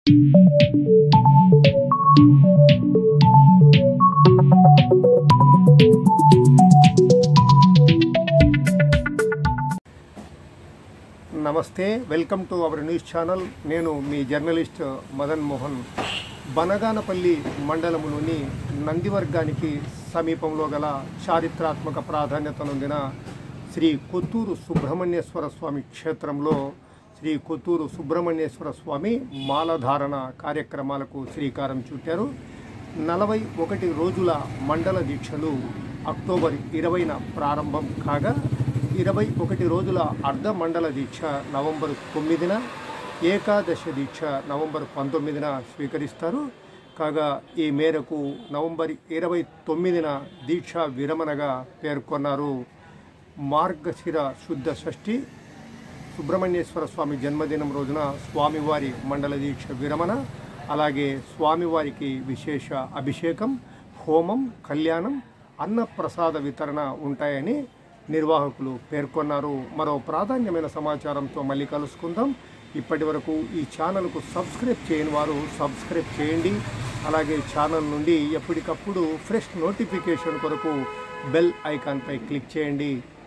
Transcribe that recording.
నమస్తే welcome to our news channel నేను మీ జర్నలిస్ట్ మదన్ మోహన్ బనగానపల్లి మండలంలోని నందివర్గానికి సమీపంలో గల చారిత్రాత్మక ప్రాధాన్యత నొందిన శ్రీ కొత్తూరు సుబ్రహ్మణ్యేశ్వర స్వామి క్షేత్రంలో శ్రీ కొత్తూరు సుబ్రహ్మణ్యేశ్వర స్వామి మాలధారణ కార్యక్రమాలకు శ్రీకారం చుట్టారు నలభై ఒకటి రోజుల మండల దీక్షలు అక్టోబర్ ఇరవైన ప్రారంభం కాగా ఇరవై ఒకటి రోజుల అర్ధ మండల దీక్ష నవంబర్ తొమ్మిదిన ఏకాదశ దీక్ష నవంబర్ పంతొమ్మిదిన స్వీకరిస్తారు కాగా ఈ మేరకు నవంబర్ ఇరవై తొమ్మిదిన దీక్ష విరమణగా పేర్కొన్నారు మార్గశిర శుద్ధ షష్ఠి సుబ్రహ్మణ్యేశ్వర స్వామి జన్మదినం రోజున స్వామివారి మండల దీక్ష విరమణ అలాగే స్వామివారికి విశేష అభిషేకం హోమం కళ్యాణం అన్నప్రసాద వితరణ ఉంటాయని నిర్వాహకులు పేర్కొన్నారు మరో ప్రాధాన్యమైన సమాచారంతో మళ్ళీ కలుసుకుందాం ఇప్పటి వరకు ఈ ఛానల్కు సబ్స్క్రైబ్ చేయని వారు సబ్స్క్రైబ్ చేయండి అలాగే ఛానల్ నుండి ఎప్పటికప్పుడు ఫ్రెష్ నోటిఫికేషన్ కొరకు బెల్ ఐకాన్పై క్లిక్ చేయండి